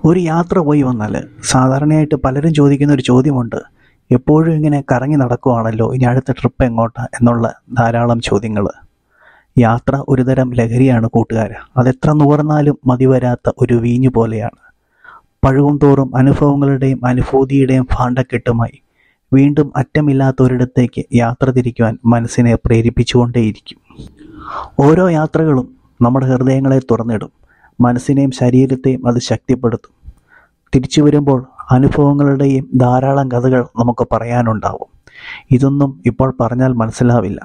ഒരു യാത്ര പോയി വന്നാൽ സാധാരണയായിട്ട് പലരും ചോദിക്കുന്ന ഒരു ചോദ്യമുണ്ട് എപ്പോഴും ഇങ്ങനെ കറങ്ങി നടക്കുവാണല്ലോ ഇനി അടുത്ത ട്രിപ്പ് എങ്ങോട്ടാ എന്നുള്ള ധാരാളം ചോദ്യങ്ങൾ യാത്ര ഒരുതരം ലഹരിയാണ് കൂട്ടുകാർ അതെത്ര നുകർന്നാലും മതിവരാത്ത ഒരു വീഞ്ഞു പോലെയാണ് പഴുകും തോറും അനുഭവങ്ങളുടെയും അനുഭൂതിയുടെയും ഭാണ്ഡക്കെട്ടുമായി വീണ്ടും അറ്റമില്ലാത്ത ഒരിടത്തേക്ക് യാത്ര തിരിക്കുവാൻ മനസ്സിനെ പ്രേരിപ്പിച്ചുകൊണ്ടേയിരിക്കും ഓരോ യാത്രകളും നമ്മുടെ ഹൃദയങ്ങളെ തുറന്നിടും മനസ്സിനെയും ശരീരത്തെയും അത് ശക്തിപ്പെടുത്തും തിരിച്ചു വരുമ്പോൾ അനുഭവങ്ങളുടെയും ധാരാളം കഥകൾ നമുക്ക് പറയാനുണ്ടാവും ഇതൊന്നും ഇപ്പോൾ പറഞ്ഞാൽ മനസ്സിലാവില്ല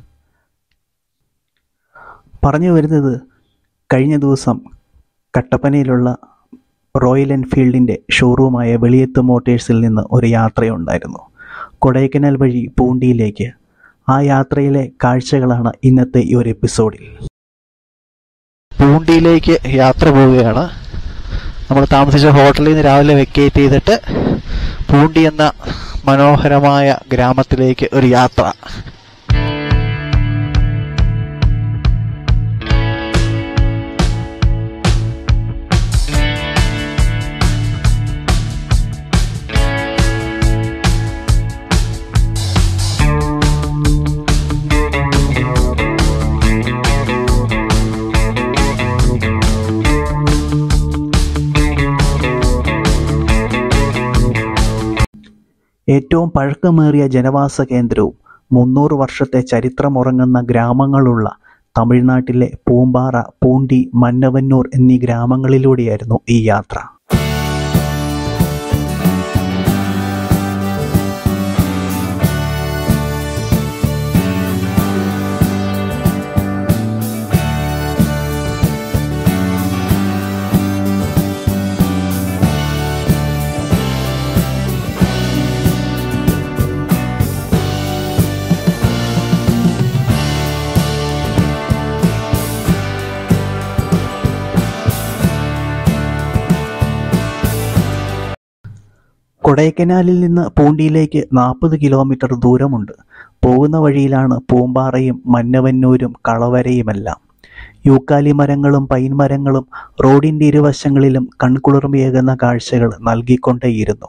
പറഞ്ഞു വരുന്നത് കഴിഞ്ഞ ദിവസം കട്ടപ്പനയിലുള്ള റോയൽ എൻഫീൽഡിൻ്റെ ഷോറൂമായ വെളിയത്ത് മോട്ടേഴ്സിൽ നിന്ന് ഒരു യാത്രയുണ്ടായിരുന്നു കൊടൈക്കനാൽ വഴി പൂണ്ടിയിലേക്ക് ആ യാത്രയിലെ കാഴ്ചകളാണ് ഇന്നത്തെ ഈ ഒരു എപ്പിസോഡിൽ പൂണ്ടിയിലേക്ക് യാത്ര പോവുകയാണ് നമ്മൾ താമസിച്ച ഹോട്ടലിൽ നിന്ന് രാവിലെ വെക്കേറ്റ് ചെയ്തിട്ട് പൂണ്ടി എന്ന മനോഹരമായ ഗ്രാമത്തിലേക്ക് ഒരു യാത്ര ഏറ്റവും പഴക്കമേറിയ ജനവാസ കേന്ദ്രവും മുന്നൂറ് വർഷത്തെ ചരിത്രമുറങ്ങുന്ന ഗ്രാമങ്ങളുള്ള തമിഴ്നാട്ടിലെ പൂമ്പാറ പൂണ്ടി മന്നവന്നൂർ എന്നീ ഗ്രാമങ്ങളിലൂടെയായിരുന്നു ഈ യാത്ര കൊടൈക്കനാലിൽ നിന്ന് പൂണ്ടിയിലേക്ക് നാൽപ്പത് കിലോമീറ്റർ ദൂരമുണ്ട് പോകുന്ന വഴിയിലാണ് പൂമ്പാറയും മന്നവന്നൂരും കളവരയുമെല്ലാം യൂക്കാലി മരങ്ങളും പൈൻ മരങ്ങളും റോഡിന്റെ ഇരുവശങ്ങളിലും കൺകുളിർമയേകുന്ന കാഴ്ചകൾ നൽകിക്കൊണ്ടേയിരുന്നു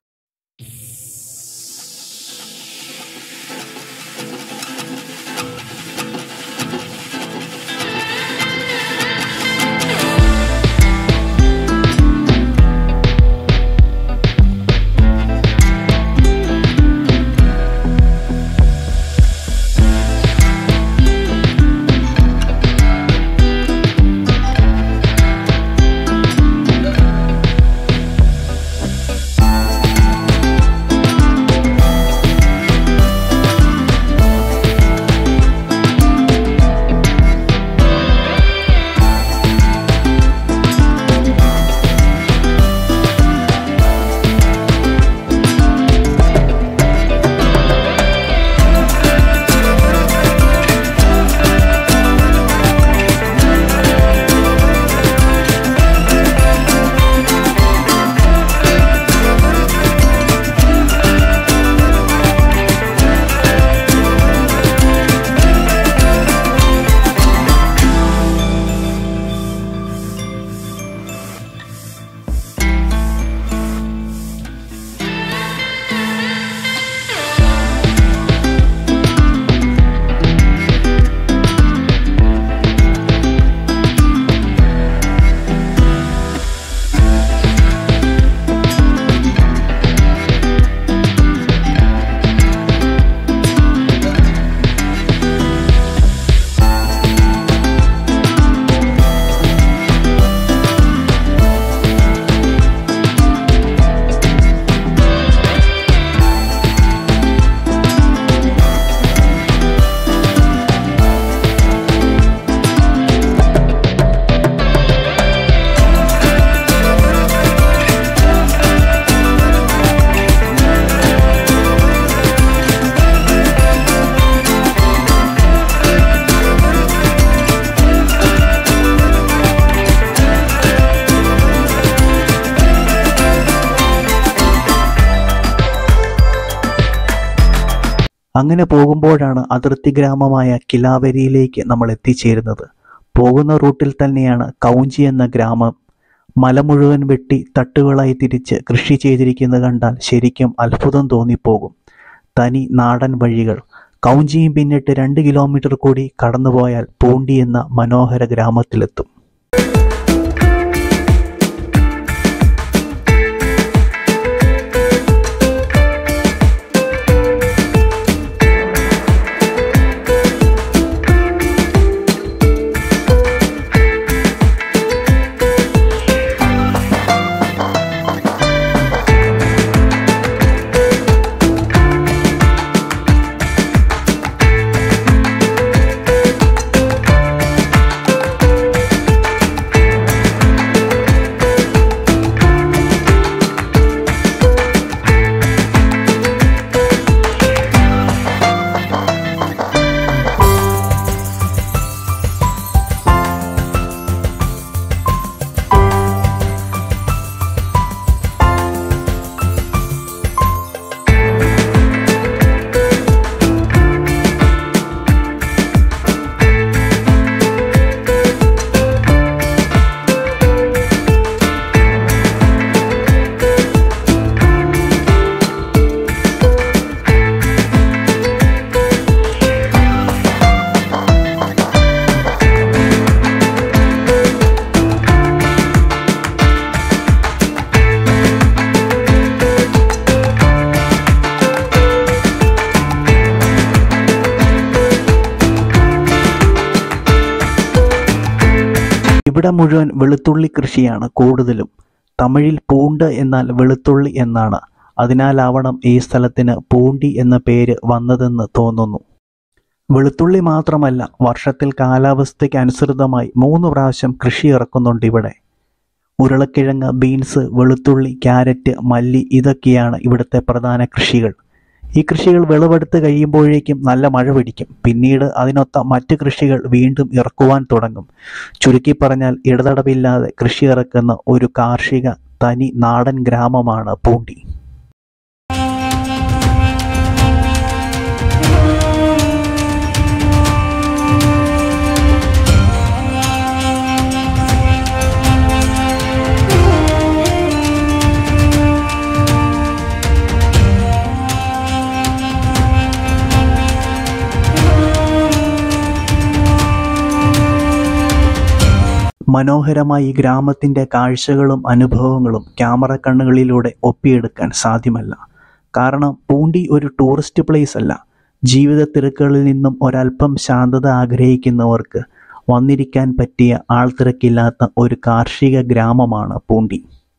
അങ്ങനെ പോകുമ്പോഴാണ് അതിർത്തി ഗ്രാമമായ കിലാവരിയിലേക്ക് നമ്മൾ എത്തിച്ചേരുന്നത് പോകുന്ന റൂട്ടിൽ തന്നെയാണ് കൗഞ്ചി എന്ന ഗ്രാമം മല മുഴുവൻ വെട്ടി തട്ടുകളായി തിരിച്ച് കൃഷി ചെയ്തിരിക്കുന്നത് കണ്ടാൽ ശരിക്കും അത്ഭുതം തോന്നിപ്പോകും തനി നാടൻ വഴികൾ കൗഞ്ചിയും പിന്നിട്ട് രണ്ട് കിലോമീറ്റർ കൂടി കടന്നുപോയാൽ പൂണ്ടി എന്ന മനോഹര ഗ്രാമത്തിലെത്തും ഇവിടെ മുഴുവൻ വെളുത്തുള്ളി കൃഷിയാണ് കൂടുതലും തമിഴിൽ പൂണ്ട് എന്നാൽ വെളുത്തുള്ളി എന്നാണ് അതിനാലാവണം ഈ സ്ഥലത്തിന് പൂണ്ടി എന്ന പേര് വന്നതെന്ന് തോന്നുന്നു വെളുത്തുള്ളി മാത്രമല്ല വർഷത്തിൽ കാലാവസ്ഥയ്ക്ക് അനുസൃതമായി മൂന്ന് പ്രാവശ്യം കൃഷി ഇറക്കുന്നുണ്ട് ഇവിടെ ഉരുളക്കിഴങ്ങ് ബീൻസ് വെളുത്തുള്ളി ക്യാരറ്റ് മല്ലി ഇതൊക്കെയാണ് ഇവിടുത്തെ പ്രധാന കൃഷികൾ ഈ കൃഷികൾ വിളവെടുത്ത് കഴിയുമ്പോഴേക്കും നല്ല മഴ പിടിക്കും പിന്നീട് അതിനൊത്ത മറ്റ് കൃഷികൾ വീണ്ടും ഇറക്കുവാൻ തുടങ്ങും ചുരുക്കി പറഞ്ഞാൽ ഇടതടവില്ലാതെ കൃഷി ഇറക്കുന്ന ഒരു കാർഷിക തനി നാടൻ ഗ്രാമമാണ് പൂണ്ടി മനോഹരമായ ഈ ഗ്രാമത്തിൻ്റെ കാഴ്ചകളും അനുഭവങ്ങളും ക്യാമറ കണ്ണുകളിലൂടെ ഒപ്പിയെടുക്കാൻ സാധ്യമല്ല കാരണം പൂണ്ടി ഒരു ടൂറിസ്റ്റ് പ്ലേസ് അല്ല ജീവിത തിരക്കുകളിൽ നിന്നും ഒരല്പം ശാന്തത ആഗ്രഹിക്കുന്നവർക്ക് വന്നിരിക്കാൻ പറ്റിയ ആൾത്തിരക്കില്ലാത്ത ഒരു കാർഷിക ഗ്രാമമാണ് പൂണ്ടി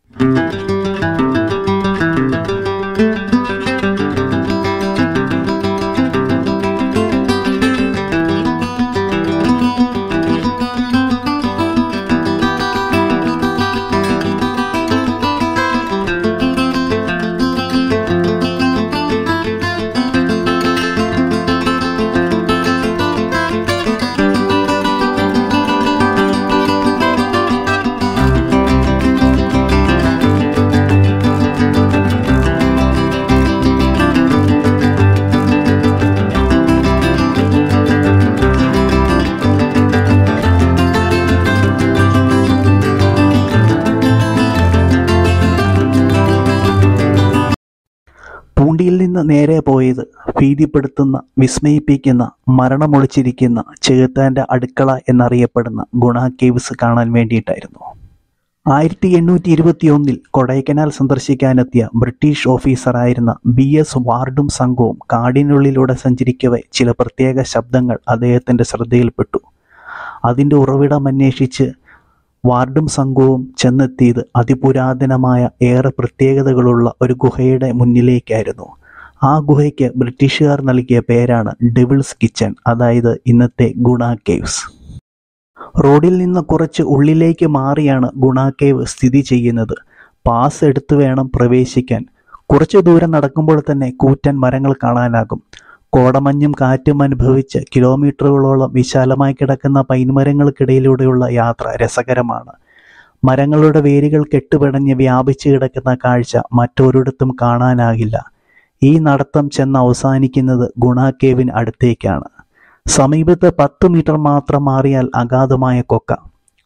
പൂണ്ടിയിൽ നിന്ന് നേരെ പോയത് ഭീതിപ്പെടുത്തുന്ന വിസ്മയിപ്പിക്കുന്ന മരണമൊളിച്ചിരിക്കുന്ന ചെകുത്താൻ്റെ അടുക്കള എന്നറിയപ്പെടുന്ന ഗുണ കേവ്സ് കാണാൻ വേണ്ടിയിട്ടായിരുന്നു ആയിരത്തി എണ്ണൂറ്റി ഇരുപത്തിയൊന്നിൽ കൊടൈക്കനാൽ സന്ദർശിക്കാനെത്തിയ ബ്രിട്ടീഷ് ഓഫീസറായിരുന്ന ബി എസ് വാർഡും സംഘവും കാടിനുള്ളിലൂടെ സഞ്ചരിക്കവേ ചില പ്രത്യേക ശബ്ദങ്ങൾ അദ്ദേഹത്തിൻ്റെ ശ്രദ്ധയിൽപ്പെട്ടു അതിൻ്റെ ഉറവിടം അന്വേഷിച്ച് വാർഡും സംഘവും ചെന്നെത്തിയത് അതിപുരാതനമായ ഏറെ പ്രത്യേകതകളുള്ള ഒരു ഗുഹയുടെ മുന്നിലേക്കായിരുന്നു ആ ഗുഹയ്ക്ക് ബ്രിട്ടീഷുകാർ നൽകിയ പേരാണ് ഡെവിൾസ് കിച്ചൺ അതായത് ഇന്നത്തെ ഗുണ കേവ്സ് റോഡിൽ നിന്ന് കുറച്ച് ഉള്ളിലേക്ക് മാറിയാണ് ഗുണ കേവ് സ്ഥിതി ചെയ്യുന്നത് പാസ് എടുത്തു വേണം പ്രവേശിക്കാൻ കുറച്ചു ദൂരം നടക്കുമ്പോൾ തന്നെ കൂറ്റൻ മരങ്ങൾ കാണാനാകും കോടമഞ്ഞും കാറ്റും അനുഭവിച്ച് കിലോമീറ്ററുകളോളം വിശാലമായി കിടക്കുന്ന പൈൻമരങ്ങൾക്കിടയിലൂടെയുള്ള യാത്ര രസകരമാണ് മരങ്ങളുടെ വേരുകൾ കെട്ടുപിടഞ്ഞ് വ്യാപിച്ചു കിടക്കുന്ന കാഴ്ച മറ്റൊരിടത്തും കാണാനാകില്ല ഈ നടത്തം ചെന്ന് അവസാനിക്കുന്നത് ഗുണ കേവിന് അടുത്തേക്കാണ് സമീപത്ത് പത്ത് മീറ്റർ മാത്രം മാറിയാൽ അഗാധമായ കൊക്ക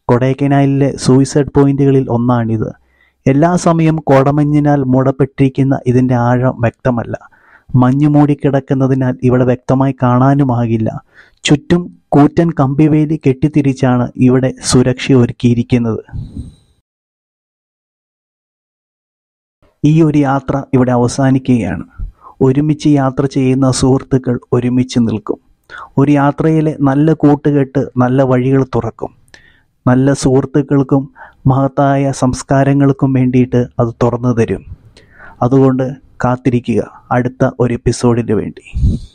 കൊടൈക്കനാലിലെ സൂയിസൈഡ് പോയിന്റുകളിൽ ഒന്നാണിത് എല്ലാ സമയം കോടമഞ്ഞിനാൽ മൂടപ്പെട്ടിരിക്കുന്ന ഇതിൻ്റെ ആഴം വ്യക്തമല്ല മഞ്ഞു മൂടിക്കിടക്കുന്നതിനാൽ ഇവിടെ വ്യക്തമായി കാണാനുമാകില്ല ചുറ്റും കൂറ്റൻ കമ്പിവേലി കെട്ടിത്തിരിച്ചാണ് ഇവിടെ സുരക്ഷ ഒരുക്കിയിരിക്കുന്നത് ഈ ഒരു യാത്ര ഇവിടെ അവസാനിക്കുകയാണ് ഒരുമിച്ച് യാത്ര ചെയ്യുന്ന സുഹൃത്തുക്കൾ ഒരുമിച്ച് നിൽക്കും ഒരു യാത്രയിലെ നല്ല കൂട്ടുകെട്ട് നല്ല വഴികൾ തുറക്കും നല്ല സുഹൃത്തുക്കൾക്കും മഹത്തായ സംസ്കാരങ്ങൾക്കും വേണ്ടിയിട്ട് അത് തുറന്നു തരും അതുകൊണ്ട് കാത്തിരിക്കുക അടുത്ത ഒരു എപ്പിസോഡിന് വേണ്ടി